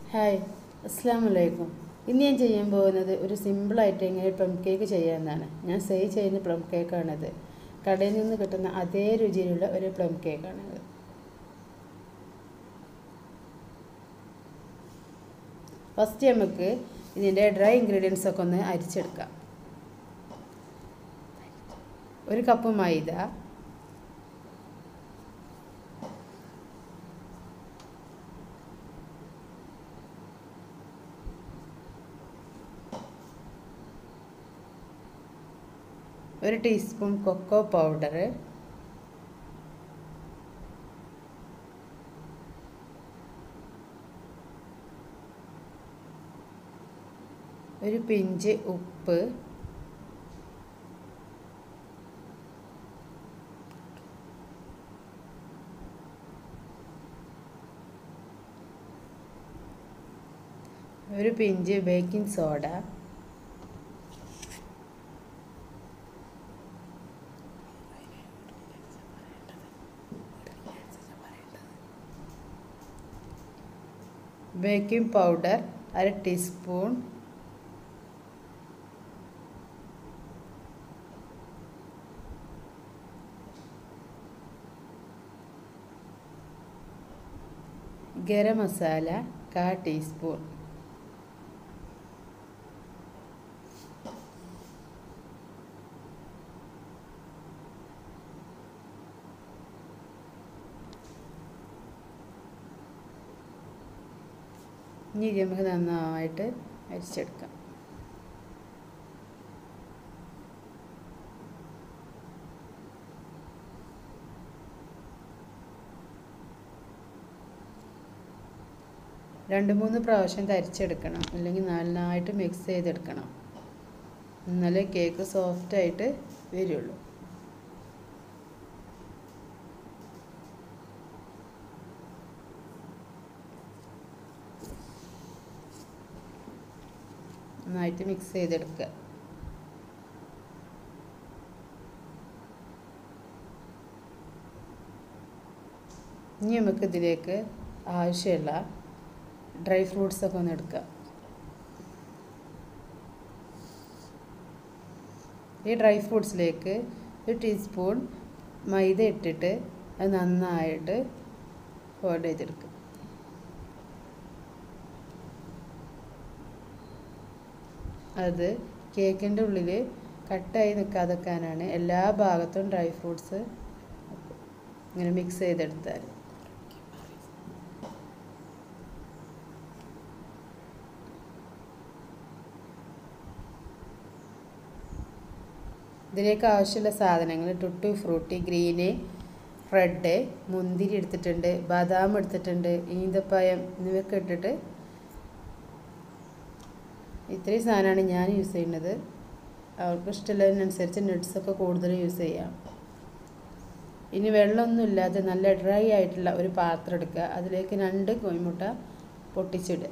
hi അസ്സാം വലൈക്കും ഇന്ന് ഞാൻ ചെയ്യാൻ പോകുന്നത് ഒരു സിമ്പിളായിട്ട് എങ്ങനെ പ്ലം കേക്ക് ചെയ്യാമെന്നാണ് ഞാൻ സെയിൽ ചെയ്യുന്ന പ്ലം കേക്കാണിത് കടയിൽ നിന്ന് കിട്ടുന്ന അതേ രുചിയിലുള്ള ഒരു പ്ലം കേക്കാണിത് ഫസ്റ്റ് നമുക്ക് ഇതിൻ്റെ ഡ്രൈ ഇൻഗ്രീഡിയൻസ് ഒക്കെ ഒന്ന് അരിച്ചെടുക്കാം ഒരു കപ്പ് മൈദ ഒരു ടീസ്പൂൺ കൊക്കോ പൗഡർ ഒരു പിഞ്ച് ഉപ്പ് ഒരു pinch baking soda baking powder അര ടീസ്പൂൺ ഗരം മസാല കാ ടീസ്പൂൺ ഇനി ഇത് നമുക്ക് നന്നായിട്ട് അരിച്ചെടുക്കാം രണ്ട് മൂന്ന് പ്രാവശ്യം തരിച്ചെടുക്കണം അല്ലെങ്കിൽ നന്നായിട്ട് മിക്സ് ചെയ്തെടുക്കണം എന്നാലേ കേക്ക് സോഫ്റ്റായിട്ട് വരുള്ളൂ നന്നായിട്ട് മിക്സ് ചെയ്തെടുക്കുക ഇനി നമുക്ക് ഇതിലേക്ക് ആവശ്യമുള്ള ഡ്രൈ ഫ്രൂട്ട്സ് ഒക്കെ ഒന്ന് എടുക്കുക ഈ ഡ്രൈ ഫ്രൂട്ട്സിലേക്ക് ഒരു ടീസ്പൂൺ മൈദ ഇട്ടിട്ട് അത് നന്നായിട്ട് ഫോൾഡ് ചെയ്തെടുക്കുക അത് കേക്കിൻ്റെ ഉള്ളിൽ കട്ടായി നിൽക്കാതെക്കാനാണ് എല്ലാ ഭാഗത്തും ഡ്രൈ ഫ്രൂട്ട്സ് ഇങ്ങനെ മിക്സ് ചെയ്തെടുത്താൽ ഇതിലേക്ക് ആവശ്യമുള്ള സാധനങ്ങൾ ടുട്ടു ഫ്രൂട്ടി ഗ്രീന് റെഡ് മുന്തിരി എടുത്തിട്ടുണ്ട് ബദാം എടുത്തിട്ടുണ്ട് ഈന്തപ്പഴം എന്നിവയൊക്കെ ഇട്ടിട്ട് ഇത്രയും സാധനമാണ് ഞാൻ യൂസ് ചെയ്യുന്നത് അവർക്ക് ഇഷ്ടമുള്ളതിനനുസരിച്ച് നട്ട്സൊക്കെ കൂടുതൽ യൂസ് ചെയ്യാം ഇനി വെള്ളമൊന്നും ഇല്ലാതെ നല്ല ഡ്രൈ ആയിട്ടുള്ള ഒരു പാത്രം എടുക്കുക അതിലേക്ക് രണ്ട് കോഴിമുട്ട പൊട്ടിച്ചിടുക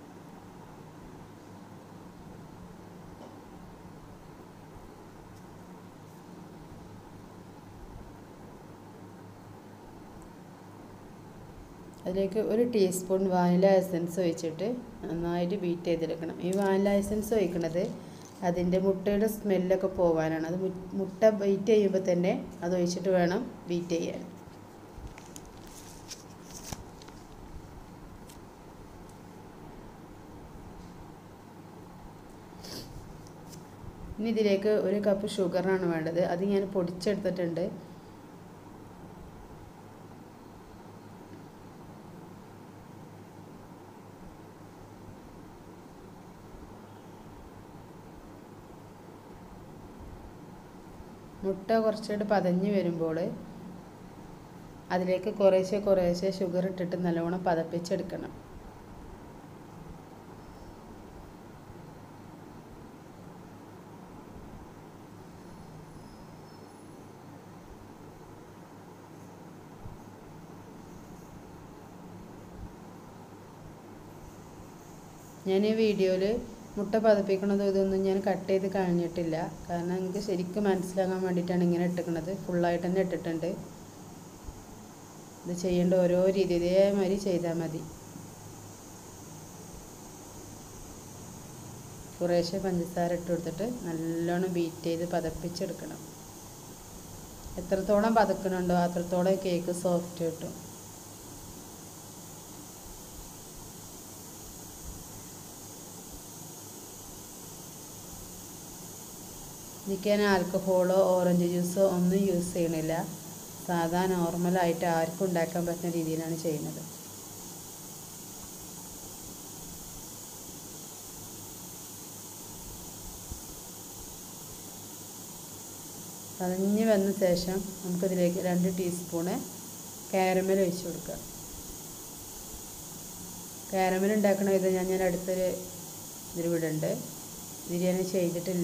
അതിലേക്ക് ഒരു ടീസ്പൂൺ വാനില എസൻസ് ഒഴിച്ചിട്ട് നന്നായിട്ട് ബീറ്റ് ചെയ്തെടുക്കണം ഈ വാനില എസൻസ് ഒഴിക്കുന്നത് അതിൻ്റെ മുട്ടയുടെ സ്മെല്ലൊക്കെ പോകാനാണ് അത് മുട്ട ബീറ്റ് ചെയ്യുമ്പോൾ തന്നെ അത് ഒഴിച്ചിട്ട് വേണം ബീറ്റ് ചെയ്യാൻ ഇനി ഇതിലേക്ക് ഒരു കപ്പ് ഷുഗറാണ് വേണ്ടത് അത് ഞാൻ പൊടിച്ചെടുത്തിട്ടുണ്ട് മുട്ട കുറച്ചുകൂടി പതഞ്ഞ് വരുമ്പോൾ അതിലേക്ക് കുറേശ്ശെ കുറേശ്ശെ ഷുഗർ ഇട്ടിട്ട് നല്ലോണം പതപ്പിച്ചെടുക്കണം ഞാൻ ഈ വീഡിയോയിൽ മുട്ട പതപ്പിക്കണതും ഇതൊന്നും ഞാൻ കട്ട് ചെയ്ത് കഴിഞ്ഞിട്ടില്ല കാരണം എനിക്ക് ശരിക്കും മനസ്സിലാകാൻ വേണ്ടിയിട്ടാണ് ഇങ്ങനെ ഇട്ടിക്കണത് ഫുള്ളായിട്ട് തന്നെ ഇട്ടിട്ടുണ്ട് ഇത് ചെയ്യേണ്ട ഓരോ രീതി ഇതേമാതിരി ചെയ്താൽ മതി കുറേശ്ശെ പഞ്ചസാര ഇട്ട് കൊടുത്തിട്ട് നല്ലോണം ബീറ്റ് ചെയ്ത് പതപ്പിച്ചെടുക്കണം എത്രത്തോളം പതക്കണുണ്ടോ അത്രത്തോളം കേക്ക് സോഫ്റ്റ് കിട്ടും എനിക്ക് ഞാൻ ആൽക്കഹോളോ ഓറഞ്ച് ജ്യൂസോ ഒന്നും യൂസ് ചെയ്യണില്ല സാധാ നോർമലായിട്ട് ആർക്കും ഉണ്ടാക്കാൻ പറ്റുന്ന രീതിയിലാണ് ചെയ്യുന്നത് പതഞ്ഞ് വന്ന ശേഷം നമുക്കിതിലേക്ക് രണ്ട് ടീസ്പൂണ് കാരമൽ ഒഴിച്ച് കൊടുക്കുക കാരമൽ ഉണ്ടാക്കണ വിധം ഞാൻ ഞാൻ അടുത്തൊരു ഇതിൽ വിടുന്നുണ്ട് ഇതിൽ ഞാൻ ചെയ്തിട്ടില്ല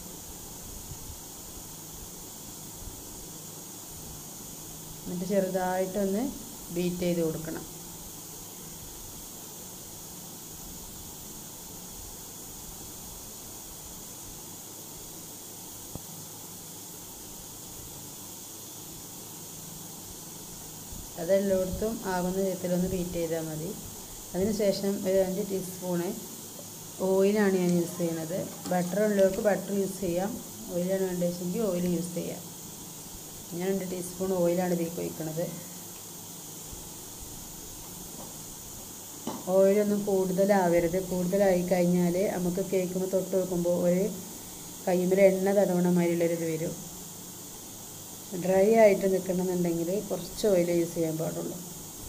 എന്നിട്ട് ചെറുതായിട്ടൊന്ന് ബീറ്റ് ചെയ്ത് കൊടുക്കണം അതെല്ലായിടത്തും ആകുന്ന വിധത്തിലൊന്ന് ബീറ്റ് ചെയ്താൽ മതി അതിനുശേഷം ഒരു രണ്ട് ടീസ്പൂണ് ഓയിലാണ് ഞാൻ യൂസ് ചെയ്യുന്നത് ബട്ടർ ഉള്ളവർക്ക് ബട്ടർ യൂസ് ചെയ്യാം ഓയിലാണ് വേണ്ടതെങ്കിൽ ഓയിൽ യൂസ് ചെയ്യാം ഞാൻ രണ്ട് ടീസ്പൂൺ ഓയിലാണ് ഇതിലേക്ക് ഒഴിക്കണത് ഓയിലൊന്നും കൂടുതലാവരുത് കൂടുതലായി കഴിഞ്ഞാൽ നമുക്ക് കേൾക്കുമ്പോൾ തൊട്ട് വെക്കുമ്പോൾ ഒരു കയ്യുമ്മൽ എണ്ണ തടവണ മാതിരിയുള്ളൊരിത് വരും ഡ്രൈ ആയിട്ട് നിൽക്കണമെന്നുണ്ടെങ്കിൽ കുറച്ച് ഓയിൽ യൂസ് ചെയ്യാൻ പാടുള്ളൂ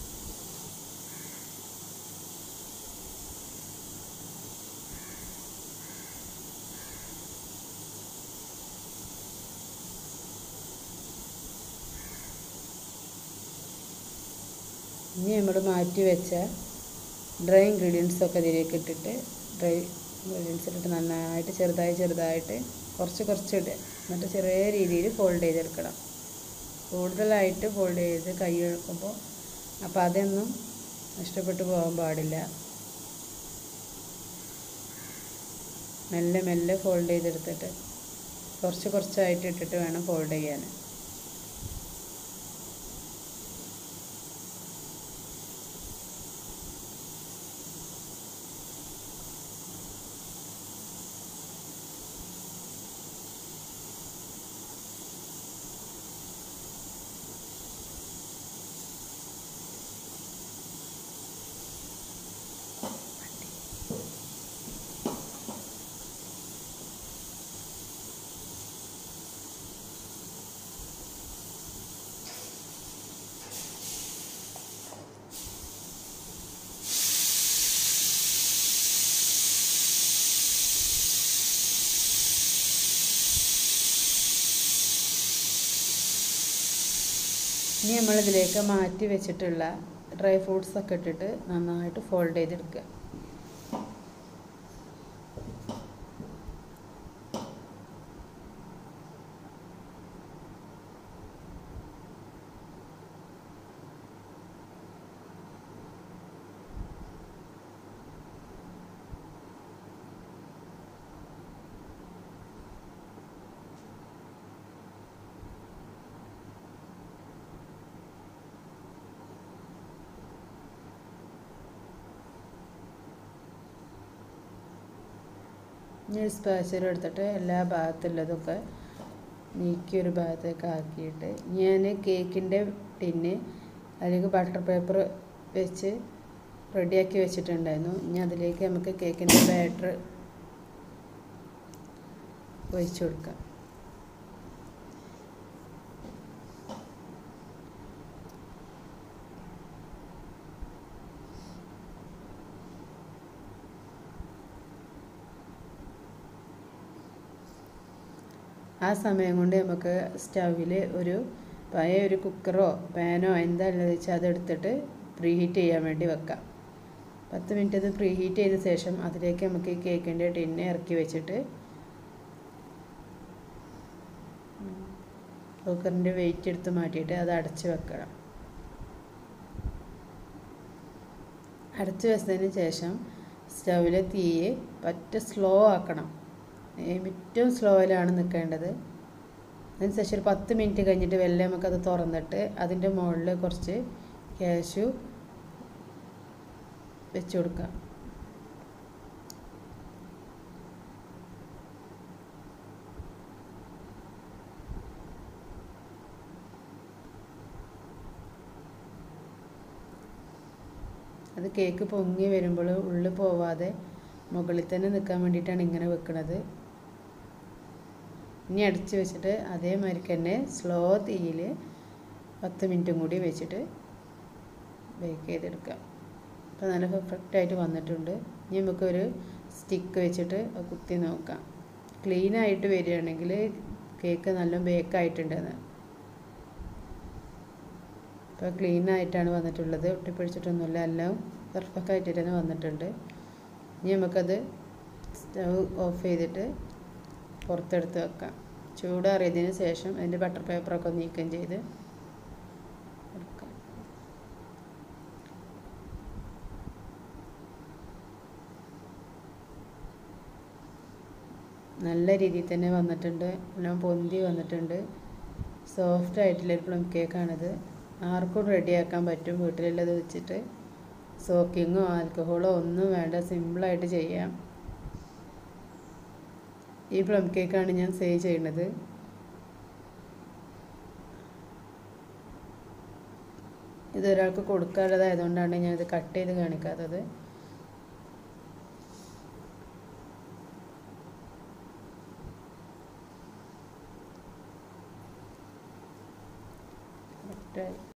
ഇനി നമ്മൾ മാറ്റി വെച്ച ഡ്രൈ ഇൻഗ്രീഡിയൻസ് ഒക്കെ ഇതിലേക്ക് ഇട്ടിട്ട് ഡ്രൈ ഇൻഗ്രീഡിയൻസ് ഇട്ടിട്ട് നന്നായിട്ട് ചെറുതായി ചെറുതായിട്ട് കുറച്ച് കുറച്ച് ഇടുക എന്നിട്ട് ചെറിയ രീതിയിൽ ഫോൾഡ് ചെയ്തെടുക്കണം കൂടുതലായിട്ട് ഫോൾഡ് ചെയ്ത് കൈ എടുക്കുമ്പോൾ അപ്പോൾ അതൊന്നും നഷ്ടപ്പെട്ടു പോകാൻ പാടില്ല മെല്ലെ മെല്ലെ ഫോൾഡ് ചെയ്തെടുത്തിട്ട് കുറച്ച് കുറച്ചായിട്ട് ഇട്ടിട്ട് വേണം ഫോൾഡ് ചെയ്യാൻ ഇനി നമ്മളിതിലേക്ക് മാറ്റി വെച്ചിട്ടുള്ള ഡ്രൈ ഫ്രൂട്ട്സ് ഒക്കെ ഇട്ടിട്ട് നന്നായിട്ട് ഫോൾഡ് ചെയ്തെടുക്കുക ഇനി ഒരു സ്പാച്ചർ എടുത്തിട്ട് എല്ലാ ഭാഗത്തുള്ളതൊക്കെ നീക്കി ഒരു ഭാഗത്തേക്ക് ആക്കിയിട്ട് ഞാൻ കേക്കിൻ്റെ ടിന്ന് അതിലേക്ക് ബട്ടർ പേപ്പർ വെച്ച് റെഡിയാക്കി വെച്ചിട്ടുണ്ടായിരുന്നു ഇനി അതിലേക്ക് നമുക്ക് കേക്കിൻ്റെ ബാറ്റർ ഒഴിച്ചു കൊടുക്കാം ആ സമയം കൊണ്ട് നമുക്ക് സ്റ്റൗവിൽ ഒരു പഴയ ഒരു കുക്കറോ പാനോ എന്താ ഉള്ളത് വെച്ചാൽ അതെടുത്തിട്ട് പ്രീ ഹീറ്റ് ചെയ്യാൻ വേണ്ടി വെക്കാം പത്ത് മിനിറ്റ് അത് പ്രീ ഹീറ്റ് ചെയ്ത ശേഷം അതിലേക്ക് നമുക്ക് ഈ കേക്കിൻ്റെ ടിന്നെ ഇറക്കി വെച്ചിട്ട് കുക്കറിൻ്റെ വെയിറ്റ് എടുത്ത് മാറ്റിയിട്ട് അത് അടച്ച് വെക്കണം അടച്ച് വെച്ചതിന് ശേഷം സ്റ്റൗവിലെ തീയെ പറ്റ സ്ലോ ആക്കണം ഏറ്റവും സ്ലോയിലാണ് നിൽക്കേണ്ടത് അതിനുശേഷം ഒരു പത്ത് മിനിറ്റ് കഴിഞ്ഞിട്ട് വെള്ളം നമുക്കത് തുറന്നിട്ട് അതിൻ്റെ മുകളിൽ കുറച്ച് കാഷ്യൂ വെച്ച് കൊടുക്കാം അത് കേക്ക് പൊങ്ങി വരുമ്പോൾ ഉള്ളിൽ പോവാതെ മുകളിൽ തന്നെ നിൽക്കാൻ വേണ്ടിയിട്ടാണ് ഇങ്ങനെ വെക്കുന്നത് ഇനി അടിച്ച് വെച്ചിട്ട് അതേമാതിരി തന്നെ സ്ലോ തീയിൽ പത്ത് മിനിറ്റും കൂടി വെച്ചിട്ട് ബേക്ക് ചെയ്തെടുക്കാം അപ്പോൾ നല്ല പെർഫെക്റ്റ് ആയിട്ട് വന്നിട്ടുണ്ട് ഇനി നമുക്കൊരു സ്റ്റിക്ക് വെച്ചിട്ട് അത് കുത്തി നോക്കാം ക്ലീൻ ആയിട്ട് വരികയാണെങ്കിൽ കേക്ക് നല്ല ബേക്ക് ആയിട്ടുണ്ടെന്ന് ഇപ്പോൾ ക്ലീൻ ആയിട്ടാണ് വന്നിട്ടുള്ളത് ഒട്ടിപ്പിടിച്ചിട്ടൊന്നുമില്ല എല്ലാം പെർഫെക്റ്റ് ആയിട്ട് തന്നെ വന്നിട്ടുണ്ട് ഇനി നമുക്കത് സ്റ്റവ് ഓഫ് ചെയ്തിട്ട് പുറത്തെടുത്ത് വെക്കാം ചൂടാറിയതിന് ശേഷം അതിൻ്റെ ബട്ടർ പേപ്പറൊക്കെ നീക്കം ചെയ്ത് എടുക്കാം നല്ല രീതിയിൽ തന്നെ വന്നിട്ടുണ്ട് എല്ലാം പൊന്തി വന്നിട്ടുണ്ട് സോഫ്റ്റ് ആയിട്ടുള്ള ഒരു പ്ലം കേക്കാണിത് ആർക്കും റെഡിയാക്കാൻ പറ്റും വീട്ടിലുള്ളത് വെച്ചിട്ട് സോക്കിങ്ങോ ആൽക്കഹോളോ ഒന്നും വേണ്ട സിമ്പിളായിട്ട് ചെയ്യാം ഈ പ്ലം കേക്കാണ് ഞാൻ സേവ് ചെയ്യുന്നത് ഇതൊരാൾക്ക് കൊടുക്കാനുള്ളതായതുകൊണ്ടാണ് ഞാനിത് കട്ട് ചെയ്ത് കാണിക്കാത്തത് കറക്റ്റായി